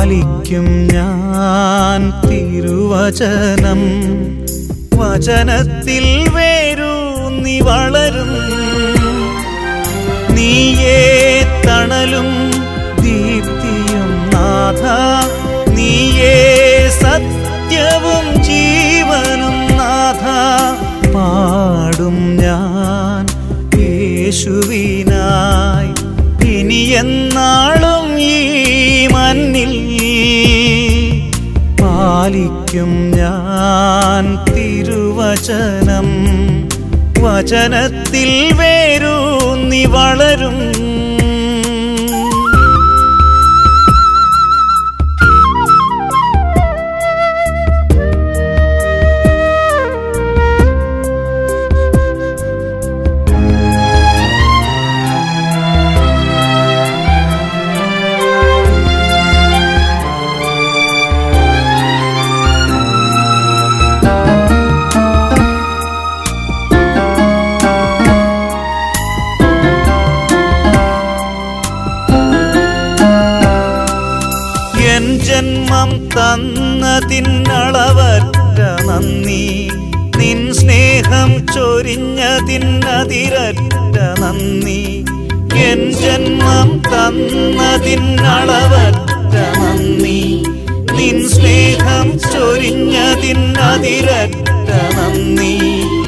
പാലിക്കും ഞാൻ തിരുവചനം വചനത്തിൽ വേരൂന്നി വളരും നീയേ തണലും ദീപ്തിയും നാഥ നീയേ സത്യവും ജീവനും നാഥ പാടും ഞാൻ യേശുവിനായി ഇനി എന്നാളും ഈ മണ്ണിൽ പാലിക്കും ഞാൻ തിരുവചനം വചനത്തിൽ വേരൂന്നി വളരും എൻ ജന്മം തന്നതിനളവറ്റ നന്ദി നിൻ സ്നേഹം ചൊരിഞ്ഞതിനതിരറ്റ നന്ദി എൻ ജന്മം തന്നതിനളവറ്റ നന്ദി നിൻ സ്നേഹം ചൊരിഞ്ഞതിനതിരറ്റ നന്ദി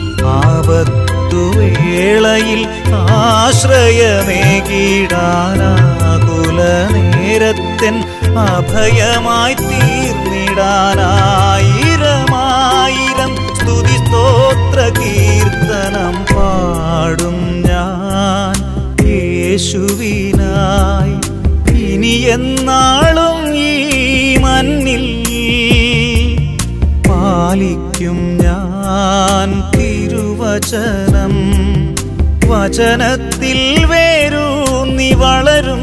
ആപത്തുവേളയിൽ ആശ്രയമേകിടാനാകുല നേരത്തൻ അഭയമായി തീർന്നിടാനായിരമായിരം സ്തുതി സ്തോത്ര കീർത്തനം പാടും ഞാൻ യേശുവിനായി ഇനി എന്നാളും ഈ മണ്ണിൽ പാലിക്കും ഞാൻ തിരുവചനം വചനത്തിൽ വേരൂന്നി വളരും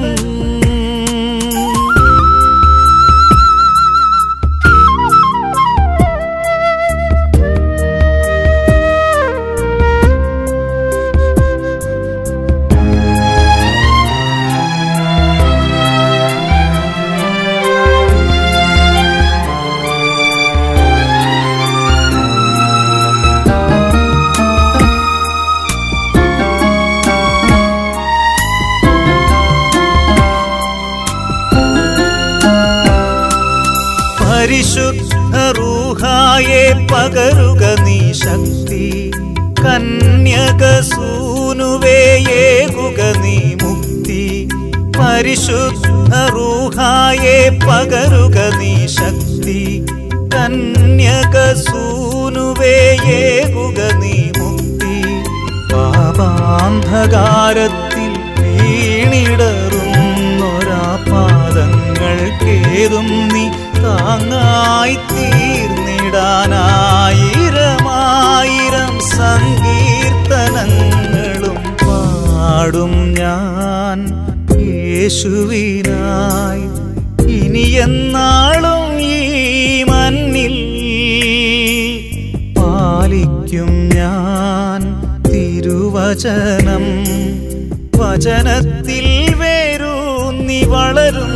പരിശുദ്ധ റൂഹായെ പകരുക നീ ശക്തി കന്യക സൂനുവേയേകുക നീ മുക്തി പരിശുദ്ധ റൂഹായെ പകരുക നീ ശക്തി കന്യക സൂനുവേയേകുക നീ മുക്തി പാപാന്ധകാരത്തിൽ വീണിടറുന്നൊരാ പാദങ്ങൾക്കേതും നീ താങ്ങായി തീർന്നിടാനായിരമായിരം സങ്കീർത്തനങ്ങളും പാടും ഞാൻ യേശുവിനായി ഇനി എന്നാളും ഈ മണ്ണിൽ പാലിക്കും ഞാൻ തിരുവചനം വചനത്തിൽ വേരൂന്നി വളരും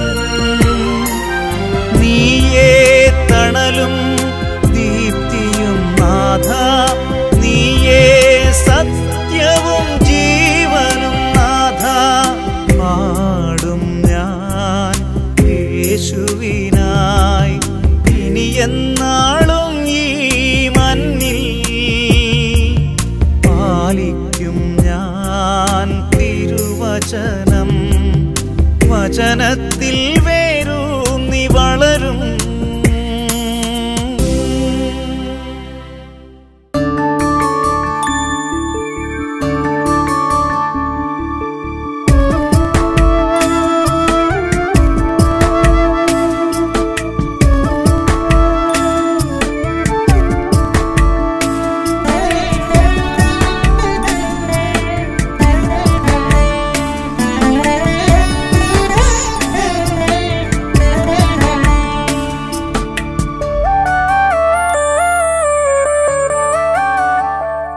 നീയേ തണലും ദീപ്തിയും നാഥ നീയേ സത്യവും ജീവനും നാഥ പാടും ഞാൻ യേശുവിനായി ഇനി എന്നാളും ഈ മണ്ണിൽ പാലിക്കും ഞാൻ തിരുവചനം വചനത്തിൽ വേരൂന്നി വളരും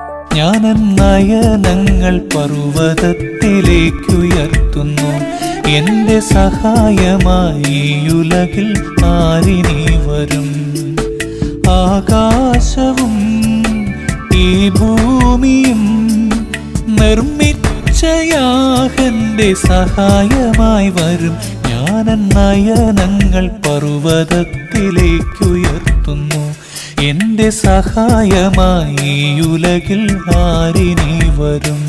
ഞാൻ നയനങ്ങൾ പർവ്വതത്തിലേക്കുയർത്തുന്നു എന്റെ സഹായമായി ഈ ഉലകിൽ ആരിനി വരും ആകാശവും ഈ ഭൂമിയും നിർമ്മിച്ചയാഹന്റെ സഹായമായി വരും ഞാൻ നയനങ്ങൾ പർവ്വതത്തിലേക്കുയർത്തുന്നു എന്റെ സഹായമായി ഈ ഉലകിൽ ആരിനി വരും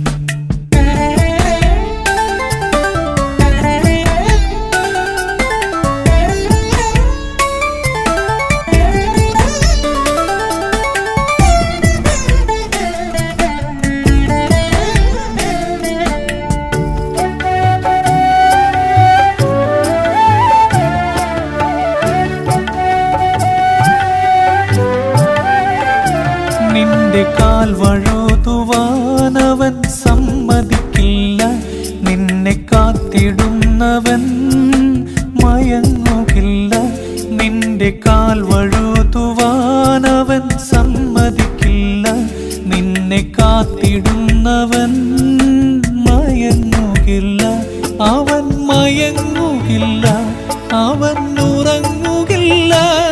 നിന്റെ കാൽ വഴുതുവാനവൻ സമ്മതിക്കില്ല നിന്നെ കാത്തിടുന്നവൻ മയങ്ങുകില്ല നിന്റെ കാൽ വഴുതുവാനവൻ സമ്മതിക്കില്ല നിന്നെ കാത്തിടുന്നവൻ മയങ്ങുകില്ല അവൻ മയങ്ങുകില്ല അവൻ ഉറങ്ങുകില്ല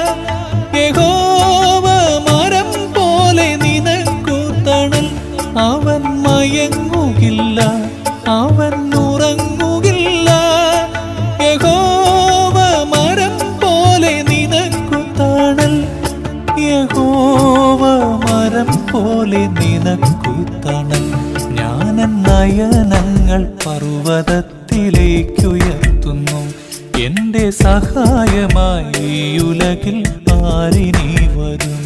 യഹോവ മരം പോലെ നിനക്കു തണൽ അവൻ മയങ്ങുകില്ല അവൻ ഉറങ്ങുകില്ല യഹോവ മരം പോലെ നിനക്കു തണൽ യഹോവ മരം പോലെ നിനക്കു തണൽ ഞാൻ നയനങ്ങൾ പർവ്വതത്തിലേക്കുയർത്തുന്നു എന്റെ സഹായമായി ഈ ഉലകിൽ ആരിനി വരും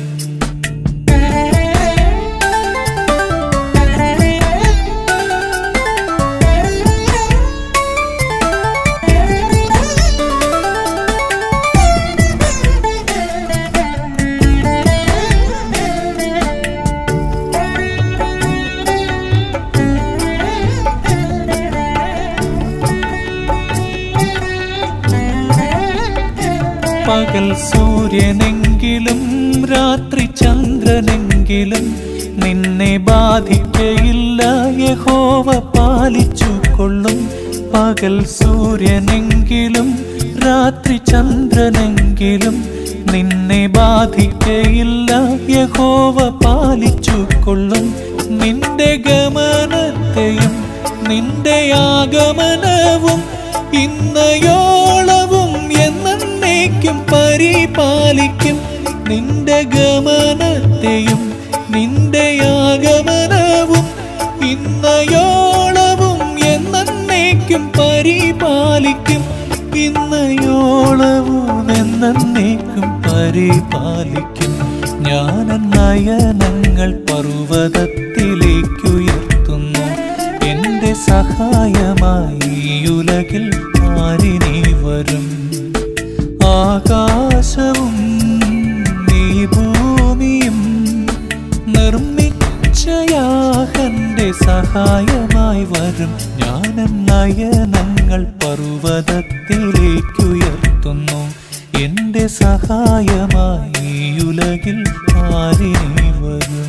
പകൽ സൂര്യനെങ്കിലും രാത്രി ചന്ദ്രനെങ്കിലും നിന്നെ ബാധിക്കയില്ല യഹോവ പാലിച്ചു കൊള്ളും പകൽ സൂര്യനെങ്കിലും രാത്രി ചന്ദ്രനെങ്കിലും നിന്നെ ബാധിക്കയില്ല യഹോവ പാലിച്ചു കൊള്ളും നിന്റെ ഗമനത്തെയും നിന്റെ ആഗമനവും ഇന്നയോളവും എന്നേക്കും പരിപാലിക്കും നിന്റെ ഗമനത്തെയും നിന്റെ ആഗമനവും ഇന്നയോളവും എന്നേക്കും പരിപാലിക്കും ഇന്നയോളവും എന്നേക്കും പരിപാലിക്കും ഞാൻ നയനങ്ങൾ പർവ്വതത്തിലേക്കുയർത്തുന്നു എന്റെ സഹായമായി ഈ ഉലകിൽ ആരിനി വരും ആകാശവും ഈ ഭൂമിയും നിർമ്മിച്ചയാഹന്റെ സഹായമായി വരും ഞാൻ നയനങ്ങൾ പർവ്വതത്തിലേക്കുയർത്തുന്നു എന്റെ സഹായമായി ഈ ഉലകിൽ ആരിനി വരും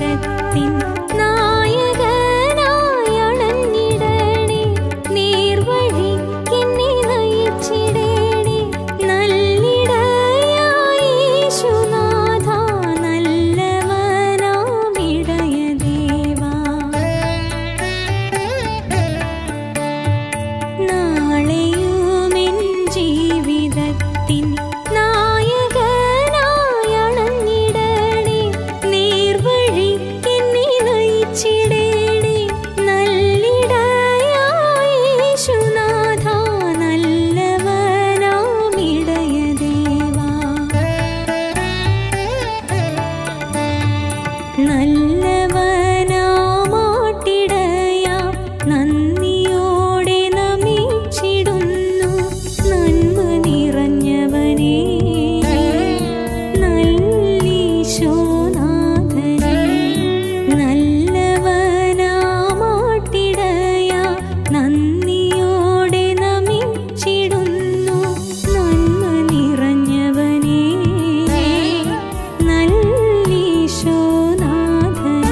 ജീവിതത്തിൻ നായകനായി അണഞ്ഞിടണേ നേർവഴിക്കെന്നെ നയിച്ചിടണേ നല്ലിടയായി യേശുനാഥ നല്ലവനാമിടയ ദേവാ നാളെയുമെൻ ജീവിതത്തിൻ നായകനായി അണഞ്ഞിടണേ നേർവഴിക്കെന്നെ നയിച്ചിടണേ നല്ലിടയായി യേശുനാഥ നല്ലവനാമിടയ ദേവാ നല്ലവനാമാട്ടിടയ നന്ദിയോടെ നമിച്ചിടുന്നു നന്മ നിറഞ്ഞവനേ നല്ലീശോനാഥനേ നല്ലവനാമാട്ടിടയ നന്ദിയോടെ നമിച്ചിടുന്നു നന്മ നിറഞ്ഞവനേ നല്ലീശോനാഥനേ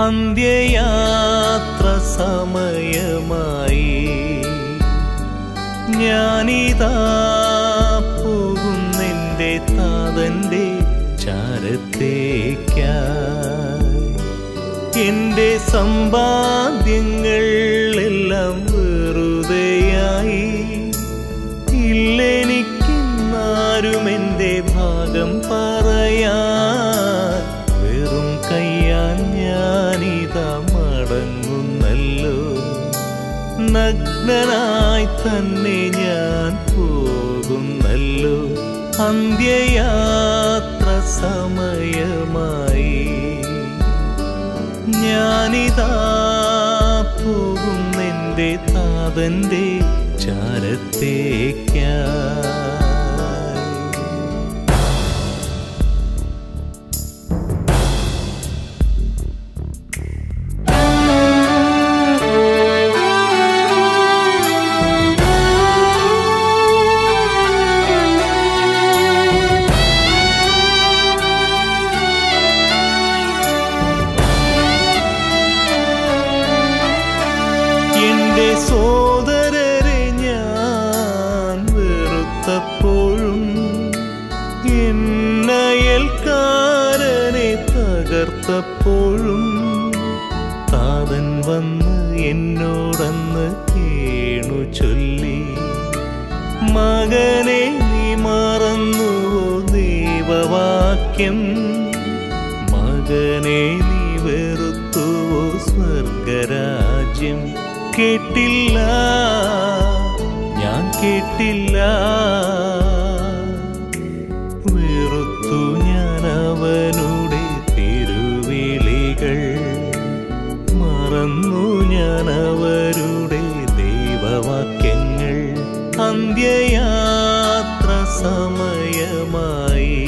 അന്ത്യയാത്ര സമയമായി ഞാനിതാ പോകുന്നെൻ്റെ താതൻ്റെ ചാരത്തേക്കായി എൻ്റെ സമ്പാദ്യങ്ങൾ എല്ലാം വെറുതെയായി ഇല്ലെനിക്കിന്നാരും എൻ്റെ ഭാഗം പറയാൻ വെറും കയ്യാൽ ഞാനിതാ മടങ്ങുന്നല്ലോ നഗ്നനായി തന്നെ ഞാൻ പോകുന്നല്ലോ അന്ത്യയാത്ര സമയമായി ഞാനിതാ പോകുന്നെൻ്റെ താതൻ്റെ ചാരത്തേക്കായി എന്റെ സോദരരെ ഞാൻ വെറുത്തപ്പോഴും എന്നയൽക്കാരനെ തകർത്തപ്പോഴും താതൻ വന്ന് എന്നോടന്ന് കേണു ചൊല്ലി മകനെ നീ മറന്നുവോ ദൈവവാക്യം മകനെ നീ വെറുത്തുവോ സ്വർഗരാജ്യം കേട്ടില്ല ഞാൻ കേട്ടില്ല വെറുത്തു ഞാൻ അവനുടെ തിരുവിളികൾ മറന്നു ഞാൻ അവരുടെ ദൈവവാക്യങ്ങൾ അന്ത്യയാത്ര സമയമായി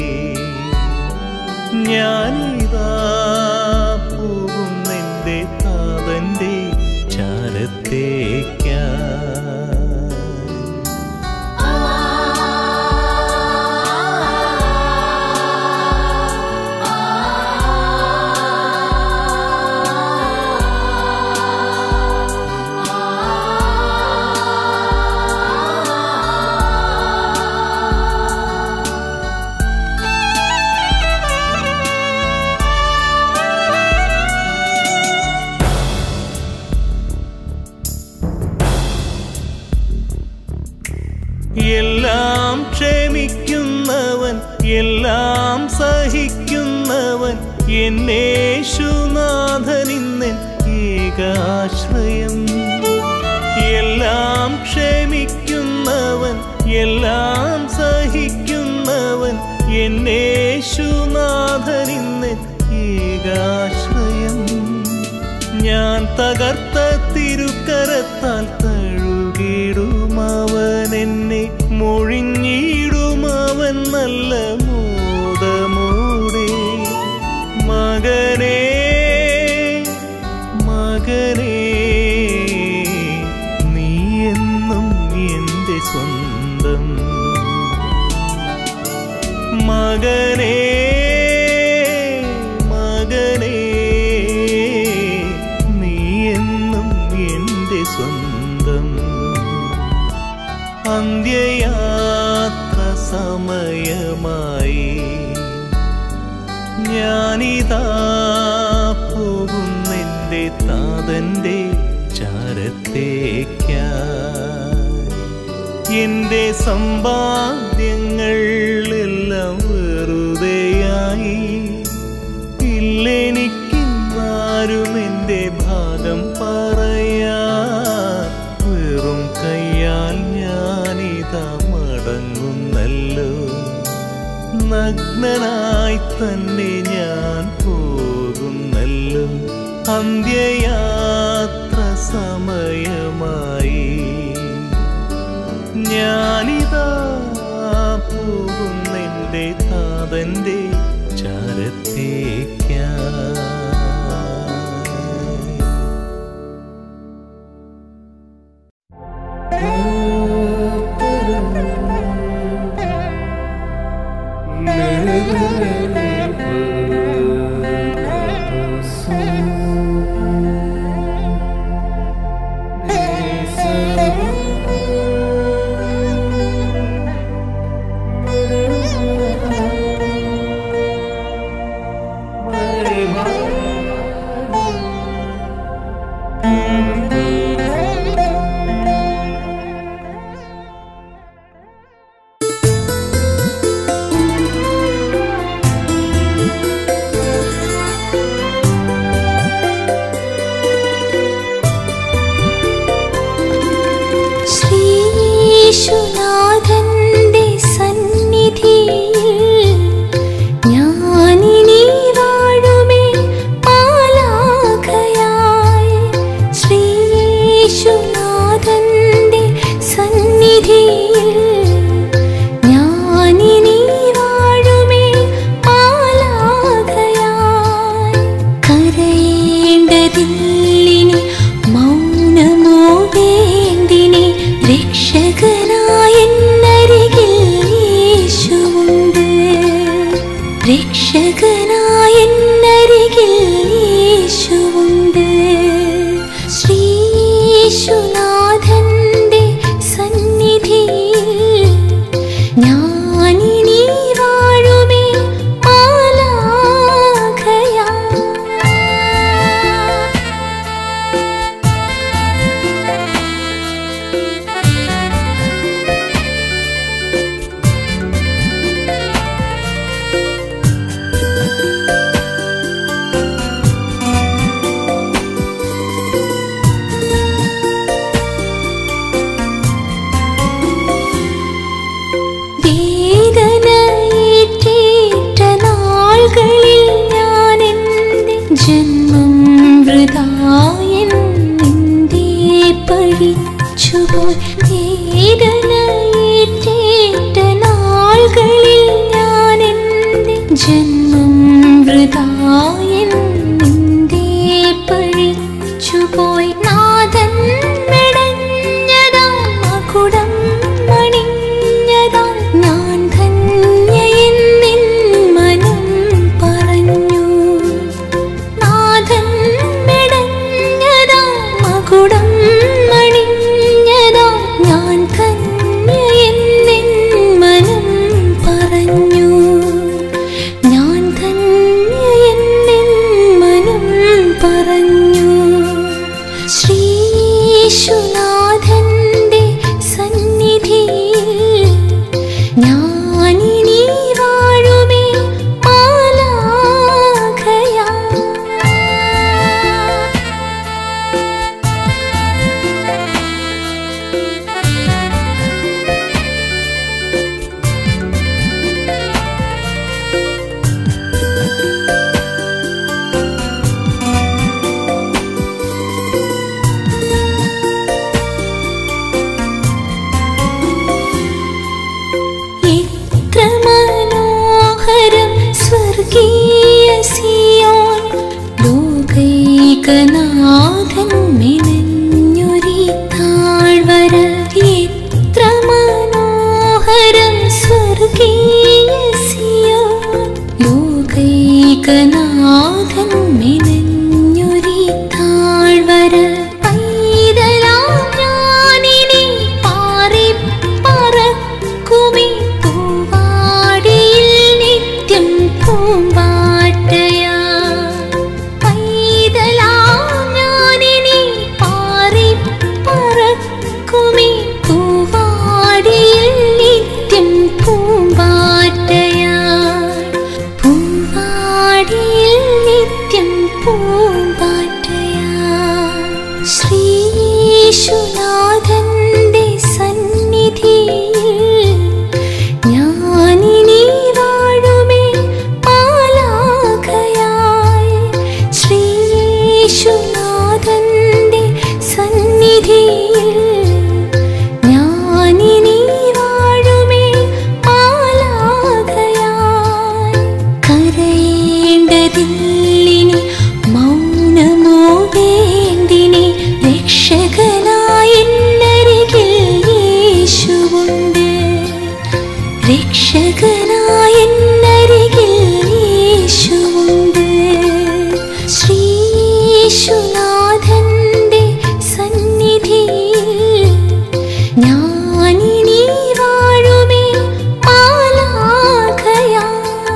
ഞാനിതാ പോകുന്നെൻ്റെ താതൻ്റെ ചാരത്തേക്കായി എല്ലാം ക്ഷമിക്കുന്നവൻ എല്ലാം സഹിക്കുന്നവൻ എന്നേശുനാഥനിന്നൻ ഏകാശ്രയം എല്ലാം ക്ഷമിക്കുന്നവൻ എല്ലാം സഹിക്കുന്നവൻ എന്നേശുനാഥനിന്നൻ ഏകാശ്രയം ഞാൻ തകർത്ത തിരുക്കരത്താൽ തഴുകിടുമവൻ എന്നെ മൊഴിഞ്ഞിടുമവൻ നല്ല മോദമോടെ മകനേ മകനേ നീ എന്നും എൻ്റെ സ്വന്തം മകനേ മകനേ നീ എന്നും എൻ്റെ സ്വന്തം അന്ത്യയാത്ര സമയമായി ഞാനിതാ പോകുന്നെൻ്റെ താതൻ്റെ ചാരത്തേക്കായി എൻ്റെ സമ്പാദ്യങ്ങൾ എല്ലാം വെറുതെയായി ഇല്ലെനിക്കിന്നാരും എൻ്റെ ഭാഗം പറയാൻ വെറും കയ്യാൽ ഞാനിതാ മടങ്ങുന്നല്ലോ നഗ്നനായി തന്നെ ഞാൻ പോകുന്നല്ലോ അന്ത്യയാത്ര സമയമായി ഞാനിതാ പോകുന്നെൻ്റെ താതൻ്റെ ചാരത്തേക്കായി Thank you. രക്ഷകനായ എന്നരികിൽ യേശുവുണ്ട് ശ്രീശുനാഥന്റെ സന്നിധിയിൽ ഞാനിനി വാഴുമേ മാലാഖയാ വേദനയേറ്റേറ്റ നാളുകളിൽ ഞാൻ എൻ്റെ ജന്മം വൃതായൻ നിന്റെ പഴിച്ചുപോയി വേദനയേറ്റേറ്റ നാളുകളിൽ ഞാൻ എൻ്റെ ജന്മം വൃതായൻ നിന്റെ പഴിച്ചുപോയി നാഥൻ മെടഞ്ഞതാ മകുടം മണിഞ്ഞതാ ഞാൻ ധന്യയെന്നിൻ മനം പറഞ്ഞു നാഥൻ മെടഞ്ഞതാ മകുടം മണിഞ്ഞതാ ഞാൻ ധന്യയെന്നിൻ മനം പറഞ്ഞു ഞാൻ ധന്യയെന്നിൻ മനം പറഞ്ഞു ശ്രീശുനാഥന്റെ സന്നിധിയിൽ ഞാനിനി വാഴുമേ മാലാഖയാ എത്ര മനോഹരം സ്വർഗീയ സിയോൻ ലോകൈകനാഥൻ മെനഞ്ഞൊരി താഴ്വര എത്ര മനോഹരം സ്വർഗീയ സിയോൻ ലോകൈകനാഥൻ മെനഞ്ഞൊരി താഴ്വര പൈതലാം ഞാനിനി പാറി പറക്കുമി പൂവാടിയിൽ നിത്യം പൂമ്പാറ്റയാ പൈതലാം ഞാനിനി പാറി പറക്കുമി പൂവാടിയിൽ നിത്യം പൂമ്പാറ്റയാ പൂവാടിയിൽ നിത്യം പൂമ്പാറ്റയാ ശ്രീശുനാഥന്റെ സന്നിധിയിൽ ഞാനിനി വാഴുമേ പാലാഖയായി ശ്രീശുനാഥന്റെ സന്നിധിയിൽ ഞാനിനി വാഴുമേ പാലാഖയായി കരയേണ്ടതില്ലിനി മൗനമോ വേണ്ടിനി രക്ഷകനായ എന്നരികിൽ യേശുവുണ്ട് രക്ഷകനായ എന്നരികിൽ യേശുവുണ്ട് ശ്രീശുനാഥന്റെ സന്നിധിയിൽ ഞാനിനി വാഴുമേ മാലാഖയാ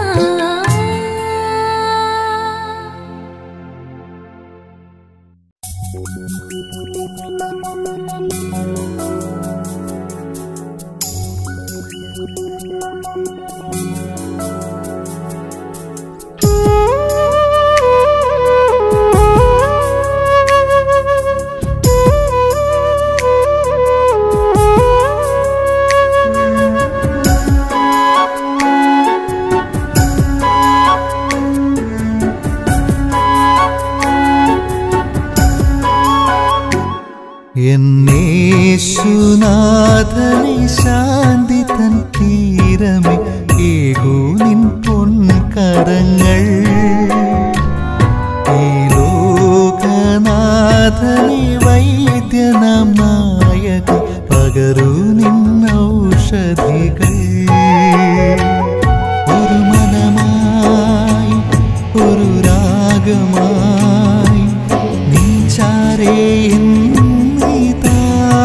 എന്നേശുനാഥനെ ശാന്തി തൻ തീരമേ ഏകൂ നിൻ പൊൻകരങ്ങൾ ഈ ലോകനാഥനെ വൈദ്യനാം നായക പകരൂ നിൻ ഔഷധികൾ ഒരു മനമായി രാഗമായി നീ ചാരേ എന്നിതാ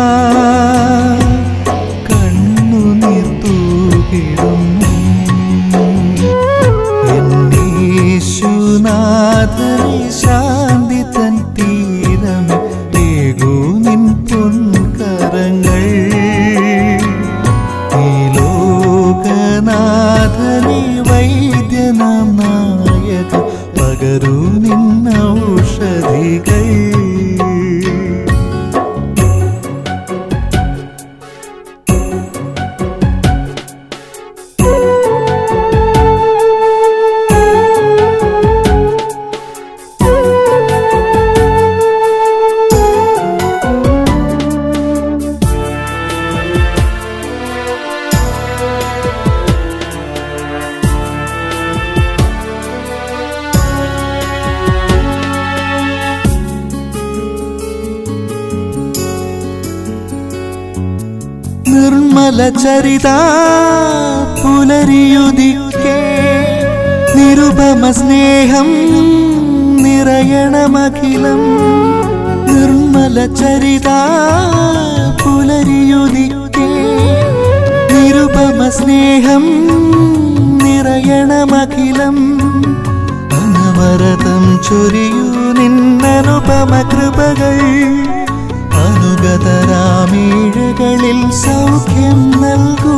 കണ്ണുനീർ തൂകിടുന്നു എന്നീശുനാഥനെ ശാന്തി തൻ തീരമേ ഏകൂ നിൻ പൊൻകരങ്ങൾ ഈ ലോകനാഥനെ വൈദ്യനാം നായക പകരൂ നിന്ന ഔഷധികൾ നിർമ്മല ചരിത പുലരിയുദിക്കേ നിരുപമ സ്നേഹം നിറയണമഖിലം നിർമ്മല ചരിത പുലരിയുദിക്കേ നിരുപമ സ്നേഹം നിറയണമഖിലം അനവരതം ചൊരിയൂ നിന്നനുപമ കൃപകൾ അനുഗതരാമീഴകളിൽ സൗഖ്യം നൽകൂ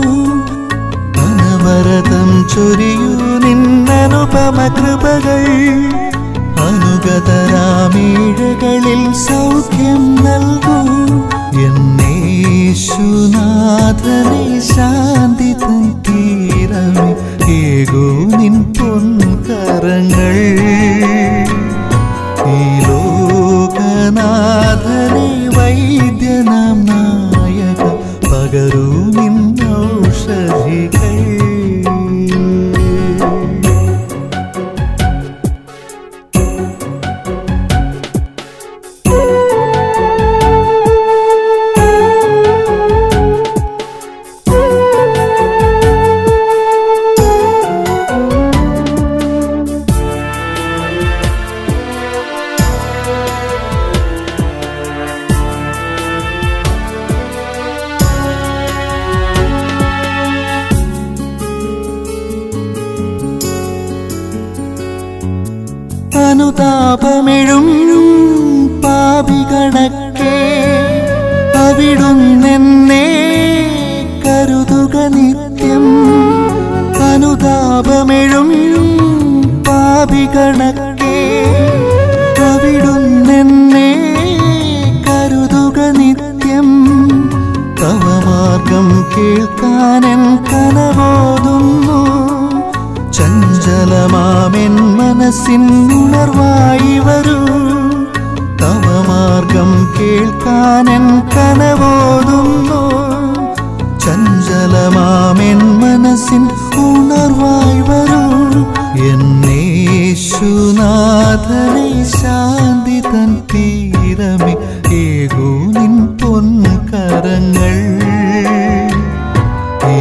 അനവരതം ചൊരിയൂ നിന്നനുപമ കൃപകൾ അനുഗതരാമീഴകളിൽ സൗഖ്യം നൽകൂ എന്നേശുനാഥനെ ശാന്തി തൻ തീരമേ ഏകോ നിൻ പൊൻകരങ്ങൾ ഈ ലോകനാഥനെ വൈദ്യനാം നായക പകരൂ നിന്നൗഷധികൾ അനുതാപമെഴും പാപികണക്കെ അവിടുന്നെന്നെ കരുതുക നിത്യം അനുതാപമെഴും പാപികണക്കെ അവിടുന്നെന്നെ കരുതുക നിത്യം തവമാർഗം കേൾക്കാനെൻ കനവോതുന്നു ചഞ്ചലമാമെൻ മനസ്സിൻ ഉണർവായി വരൂ തവമാർഗം കേൾക്കാനെൻ കനവോതുന്നു ചഞ്ചലമാമെൻ മനസ്സിൻ ഉണർവായി വരൂ എന്നേശുനാഥനെ ശാന്തി തൻ തീരമേ ഏകൂ നിൻ പൊൻകരങ്ങൾ ഈ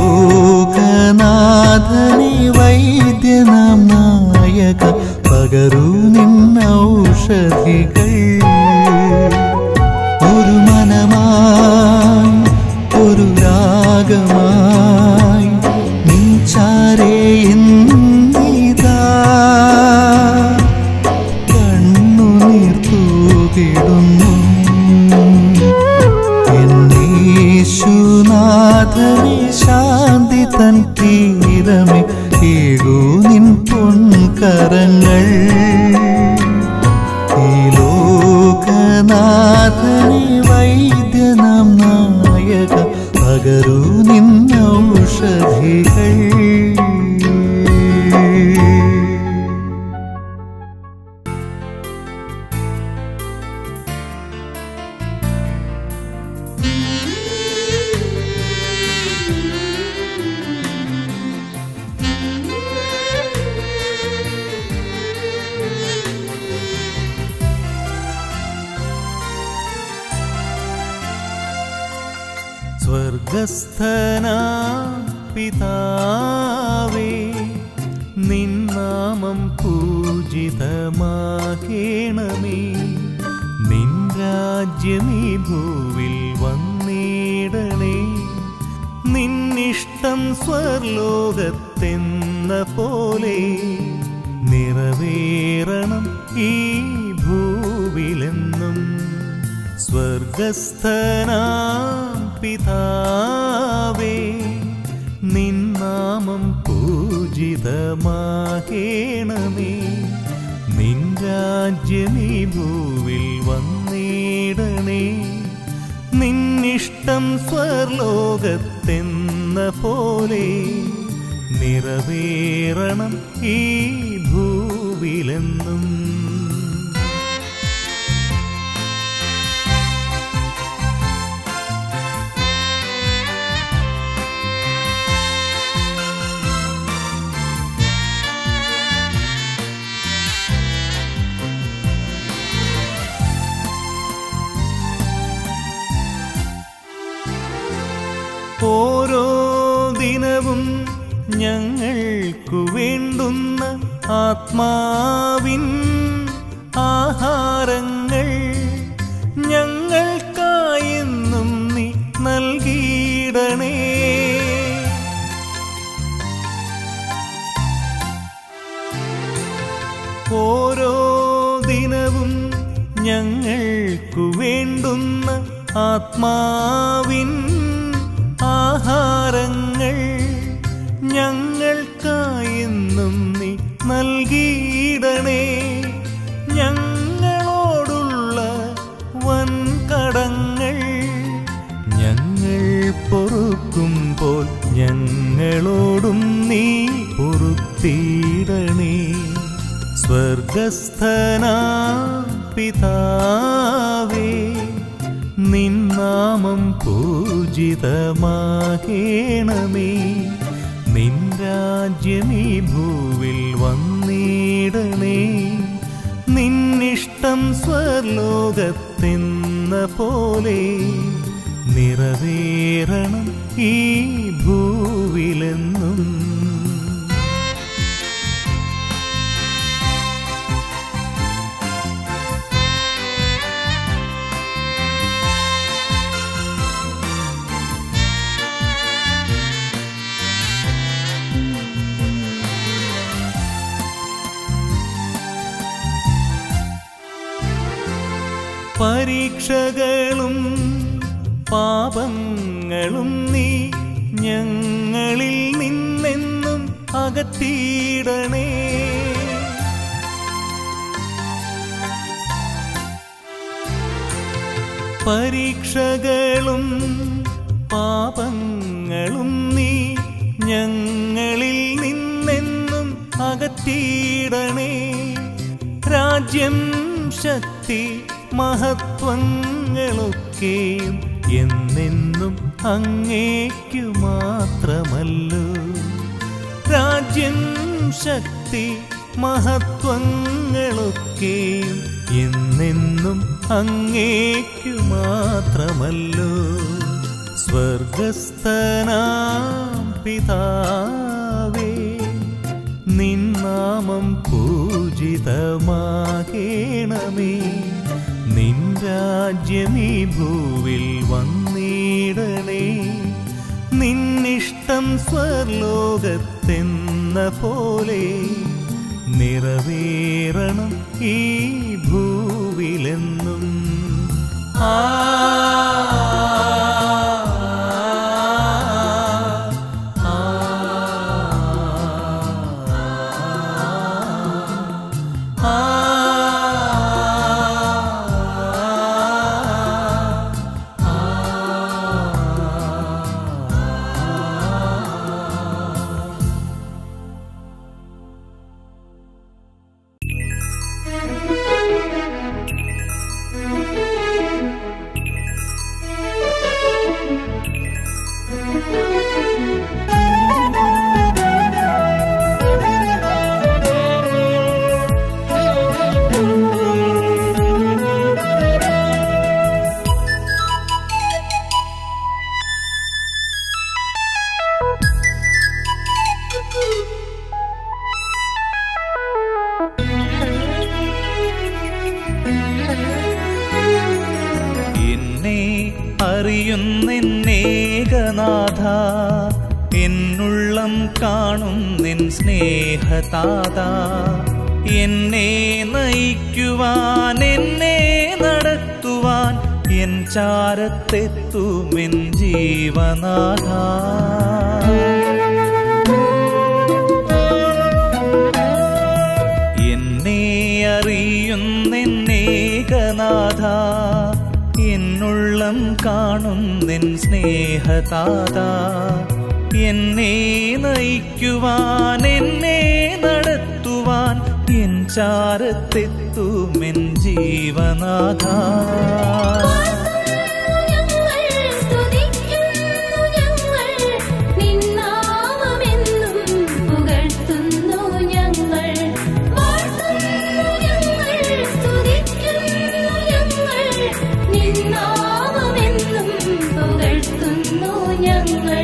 ലോകനാഥനെ വൈദ്യനാം നായക പകരൂ നിന്ന ഔഷധികൾ ഒരു മനമായി ഒരു രാഗമായി നീ ചാരേ എന്നിതാ കണ്ണുനീർ തൂകിടുന്നു എന്നീശുനാഥനെ ശാന്തി തൻ തീരമേ ഏകൂ നിൻ പൊൻകരങ്ങൾ ഈ ലോകനാഥനെ വൈദ്യനാം നായക പകരൂ നിന്ന ഔഷധികൾ സ്വർഗസ്ഥന പിതാവേ നിന്നാമം പൂജിതമാകണമേ പൂജിതമാകേണമേ നിൻ രാജ്യമീ ഭൂവിൽ വന്നിടണേ നിന്നിഷ്ടം സ്വർലോകത്തെന്ന പോലെ നിറവേറണം ഈ ഭൂവിലെന്നും സ്വർഗസ്ഥനാം പിതാവേ നിന്നാമം പൂജിതമാകേണമേ നിൻ രാജ്യമീ ഭൂവിൽ വന്നിടണേ നിന്നിഷ്ടം സ്വർലോകത്തെന്ന പോലെ നിറവേറണം ഈ ഭൂവിലെന്നും ഓരോ ദിനവും ഞങ്ങൾക്കു വേണ്ടുന്ന ആത്മാവിൻ ആഹാരങ്ങൾ ഞങ്ങൾക്കായെന്നും നീ നൽകിയിടണേ ഓരോ ദിനവും ഞങ്ങൾക്കു വേണ്ടുന്ന ആത്മാവിൻ ആഹാരങ്ങൾ ഞങ്ങൾക്കായെന്നും നീ നൽകിയിടണേ ഞങ്ങളോടുള്ള വൻകടങ്ങൾ ഞങ്ങൾ പൊറുക്കുമ്പോൾ ഞങ്ങളോടും നീ പൊറുത്തിടണേ സ്വർഗസ്ഥനാ പിതാവേ നിന്നാമം പൂജിതമാകേണമേ നിൻ രാജ്യമീ ഭൂവിൽ വന്നിടണേ നിന്നിഷ്ടം സ്വർലോകത്തെന്ന പോലെ നിറവേറണം ഈ ഭൂവിലെന്നും പരീക്ഷകളും പാപങ്ങളും നീ ഞങ്ങളിൽ നിന്നെന്നും അകറ്റിയിടണേ പരീക്ഷകളും പാപങ്ങളും നീ ഞങ്ങളിൽ നിന്നെന്നും അകറ്റിയിടണേ രാജ്യം ശക്തി മഹത്വങ്ങളൊക്കെയും എന്നെന്നും അങ്ങേക്കു മാത്രമല്ലോ രാജ്യം ശക്തി മഹത്വങ്ങളൊക്കെയും എന്നെന്നും അങ്ങേക്കു മാത്രമല്ലോ സ്വർഗസ്ഥനാം പിതാവേ നിന്നാമം പൂജിതമാകേണമേ നിൻ രാജ്യമീ ഭൂവിൽ വന്നിടണേ നിന്നിഷ്ടം സ്വർലോകത്തെന്ന പോലെ നിറവേറണം ഈ ഭൂവിലെന്നും ആ Thank you. കാണും നിൻ സ്നേഹതാത എന്നെ നയിക്കുവാൻ എന്നെ നടത്തുവാൻ എൻ ചാരത്തെത്തുമെൻ ജീവനാഥ എന്നെ അറിയുന്നെന്നേകനാഥ എന്നുള്ളം കാണും നിൻ സ്നേഹതാത എന്നെ നയിക്കുവാൻ എന്നെ നടത്തുവാൻ എൻ ചാരത്തെത്തുമെൻ ജീവനാഥ ഞങ്ങൾ സ്തുതിക്കുന്നു ഞങ്ങൾ നിന്നാമമെന്നും പുകഴ്ത്തുന്നു ഞങ്ങൾ വാഴ്ത്തുന്നു ഞങ്ങൾ സ്തുതിക്കുന്നു ഞങ്ങൾ നിന്നാമമെന്നും പുകഴ്ത്തുന്നു ഞങ്ങൾ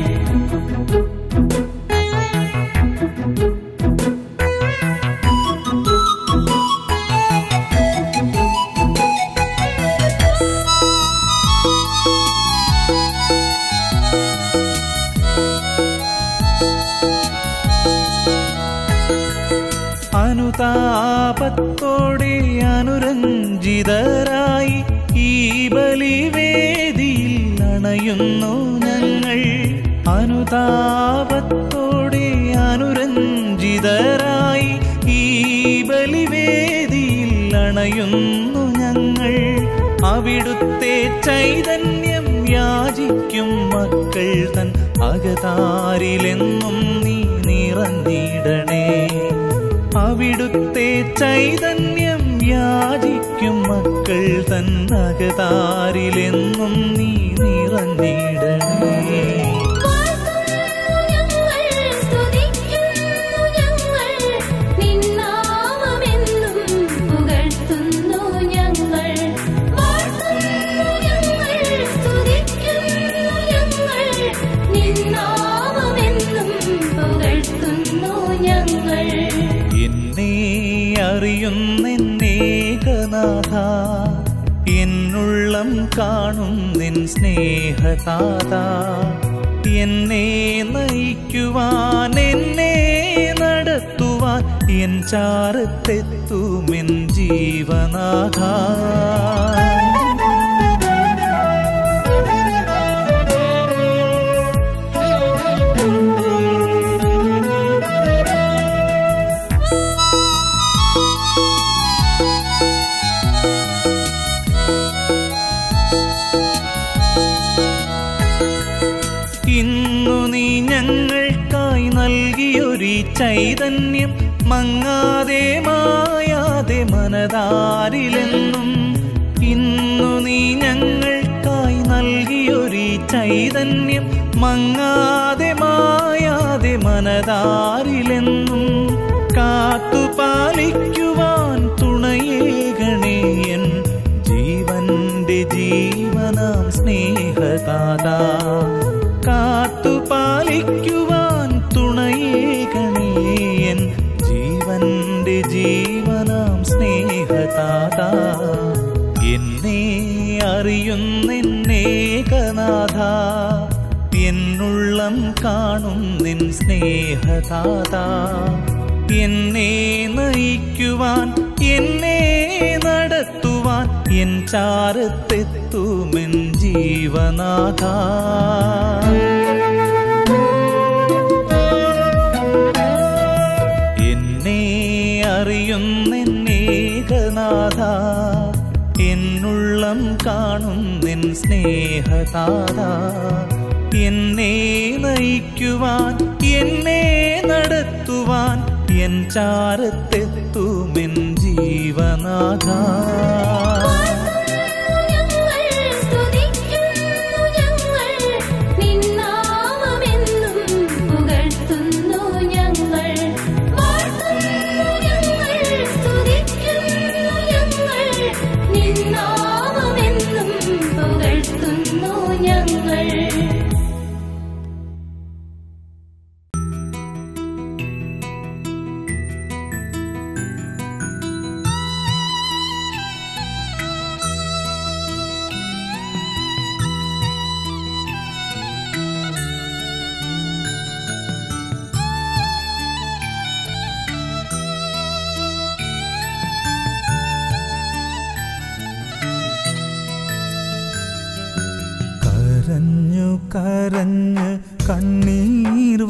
അനുതാപത്തോടെ അനുരഞ്ജിതരായി ഈ ബലിവേദിയിൽ അണയുന്നു ഞങ്ങൾ അനുതാപത്തോടെ അനുരഞ്ജിതരായി ഈ ബലിവേദിയിൽ അണയുന്നു ഞങ്ങൾ അവിടുത്തെ ചൈതന്യം യാചിക്കും മക്കൾ തൻ അകതാരിലെന്നും നീ നിറഞ്ഞിടണേ അവിടുത്തെ ചൈതന്യം യാചിക്കും മക്കൾ തൻ അകതാരിലെന്നും നീ നിറഞ്ഞിടണേ ഞങ്ങൾ സ്തുതിക്കുന്നു ഞങ്ങൾ നിന്നാമമെന്നും പുകഴ്ത്തുന്നു ഞങ്ങൾ വാഴ്ത്തുന്നു ഞങ്ങൾ സ്തുതിക്കുന്നു ഞങ്ങൾ നിന്നാമമെന്നും പുകഴ്ത്തുന്നു ഞങ്ങൾ എന്നെ അറിയുന്നെന്നേകനാഥ എന്നുള്ളം കാണും നിൻ സ്നേഹതാത എന്നെ നയിക്കുവാൻ എന്നെ നടത്തുവാൻ എൻ ചാരത്തെത്തുമെൻ ജീവനാഥ ഇന്നു നീ ഞങ്ങൾക്കായി നൽകിയൊരു ചൈതന്യം മങ്ങാതെ മായാതെ മനതാരിലെന്നും ഇന്നു നീ ഞങ്ങൾക്കായി നൽകിയൊരു ചൈതന്യം മങ്ങാതെ മായാതെ മനതാരിലെന്നും കാത്തുപാലിക്കുവാൻ തുണയേകണേയൻ ജീവന്റെ ജീവനാം സ്നേഹതാത കാത്തുപാലിക്കുവാൻ തുണയേകണേയൻ ജീവന്റെ ജീവനാം സ്നേഹതാത എന്നെ അറിയുന്നെന്നേകനാഥ എന്നുള്ളം കാണും നിൻ സ്നേഹതാത എന്നെ നയിക്കുവാൻ എന്നെ നടത്തുവാൻ എൻ ചാരത്തെത്തുമെൻ ജീവനാഥ എന്നെ അറിയുന്നെന്നേകനാഥ എന്നുള്ളം കാണും നിൻ സ്നേഹതാത എന്നെ നയിക്കുവാൻ എന്നെ നടത്തുവാൻ എൻ ചാരത്തെത്തുമെൻ ജീവനാഥ ഞങ്ങൾ സ്തുതിക്കുന്നു ഞങ്ങൾ നിന്നാമമെന്നും പുകഴ്ത്തുന്നു ഞങ്ങൾ വാഴ്ത്തുന്നു ഞങ്ങൾ സ്തുതിക്കുന്നു ഞങ്ങൾ നിന്നാമമെന്നും പുകഴ്ത്തുന്നു ഞങ്ങൾ യേശുവേ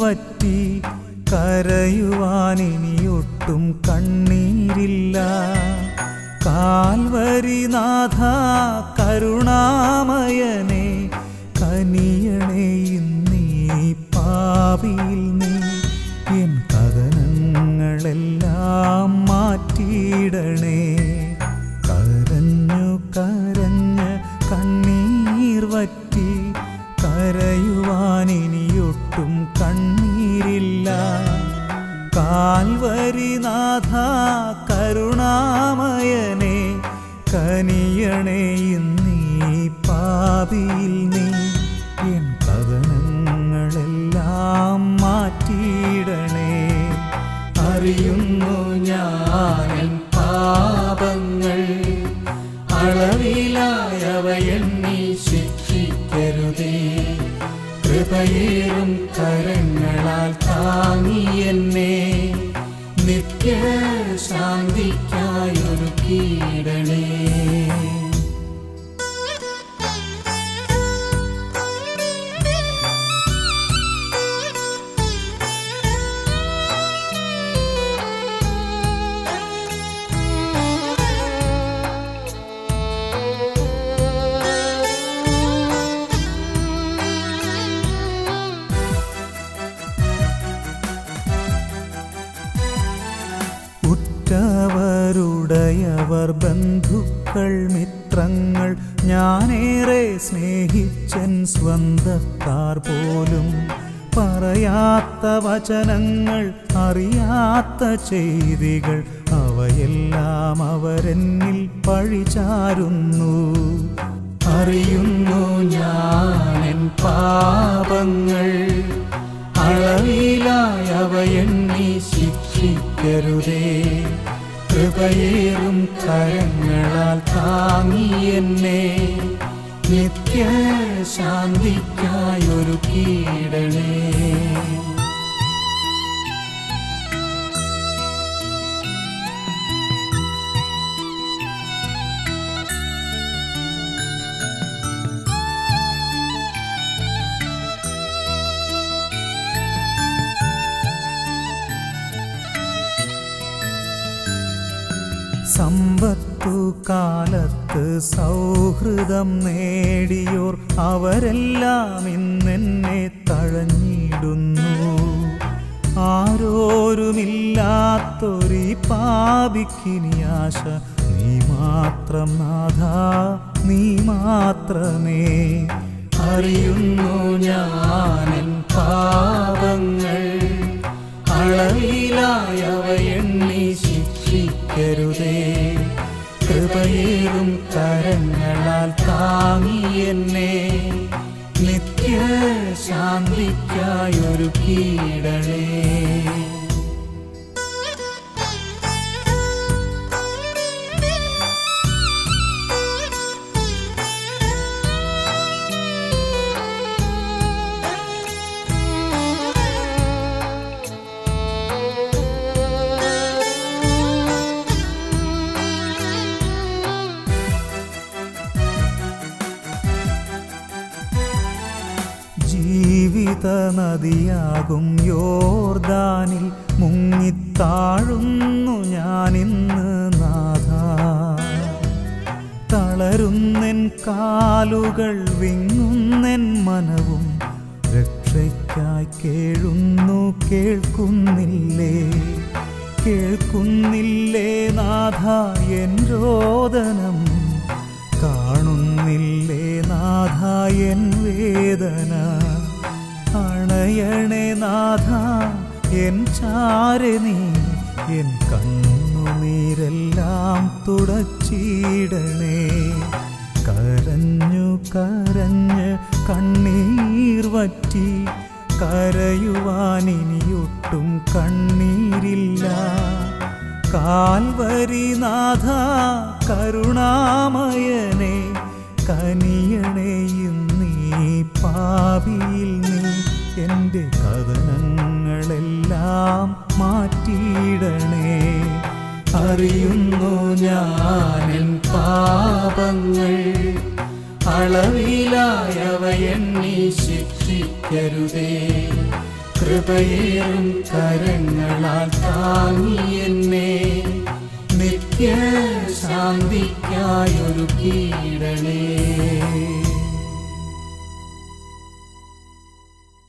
വറ്റി കരയുവാനിനിയൊട്ടും കണ്ണീരില്ല കാൽവരിനാഥ കരുണാമയനെ കനിയണേ ഇന്നീ പാപിയിൽ നീ എൻ കഥനങ്ങളെല്ലാം മാറ്റിയിടണേ കരഞ്ഞു കരഞ്ഞ് കണ്ണീർ വറ്റി കരയുവാനിനിയൊട്ടും കണ്ണീരില്ല കാൽവരിനാഥ കരുണാമയനെ കനിയണേ ഇന്നീ പാപിയിൽ നീ എൻ കഥനങ്ങളെല്ലാം മാറ്റിയിടണേ അറിയുന്നു ഞാനൻ പാപങ്ങൾ അളവിലായവ എണ്ണി ശിക്ഷിക്കരുതേ കൃപയേറും കരങ്ങളാൽ താങ്ങി എന്നെ നിത്യ ശാന്തിക്കായൊരു കീടണേ ഉറ്റവരുടയവർ ബന്ധുക്കൾ മിത്രങ്ങൾ ഞാനേറെ സ്നേഹിച്ചൻ സ്വന്തക്കാർ പോലും പറയാത്ത വചനങ്ങൾ അറിയാത്ത ചെയ്തികൾ അവയെല്ലാം അവരെന്നിൽ പഴിചാരുന്നു അറിയുന്നു ഞാനെൻ പാപങ്ങൾ അളവിലായവ എണ്ണി ശിക്ഷിക്കരുതേ കൃപയേറും കരങ്ങളാൽ താങ്ങി എന്നെ നിത്യ ശാന്തിക്കായൊരു കീടണേ സമ്പത്തു കാലത്ത് സൗഹൃദം നേടിയോർ അവരെല്ലാം ഇന്നെന്നെ തഴഞ്ഞിടുന്നു ആരോരുമില്ലാത്തൊരീ പാപിക്കിനി ആശ നീ മാത്രം നാഥ നീ മാത്രമേ അറിയുന്നു ഞാനെൻ പാപങ്ങൾ അളവിലായവ എണ്ണി ശിക്ഷിക്കരുതേ കൃപയേറും കരങ്ങളാൽ താങ്ങി എന്നെ നിത്യ ശാന്തിക്കായൊരു കീടണേ ജീവിത നദിയാകും യോർദാനിൽ മുങ്ങിത്താഴുന്നു ഞാനിന്ന് നാഥ തളരുന്നെൻ കാലുകൾ വിങ്ങുന്നെൻ മനവും രക്ഷയ്ക്കായി കേഴുന്നു കേൾക്കുന്നില്ലേ കേൾക്കുന്നില്ലേ നാഥ എൻ രോദനം കാണുന്നില്ലേ നാഥ എൻ വേദന അണയണേ നാഥ എൻ ചാരെ നീ എൻ കണ്ണുനീരെല്ലാം തുടച്ചിടണേ കരഞ്ഞു കരഞ്ഞ് കണ്ണീർ വറ്റി കരയുവാനിനിയൊട്ടും കണ്ണീരില്ല കാൽവരിനാഥ കരുണാമയനെ കനിയണേയും നീ പാപിയിൽ നീ എൻ്റെ കഥനങ്ങളെല്ലാം മാറ്റിയിടണേ അറിയുന്നു ഞാനെൻ പാപങ്ങൾ അളവിലായവ എണ്ണി ശിക്ഷിക്കരുതേ കൃപയേറും കരങ്ങളാൽ താങ്ങി എന്നെ നിത്യ ശാന്തിക്കായൊരു കീടണേ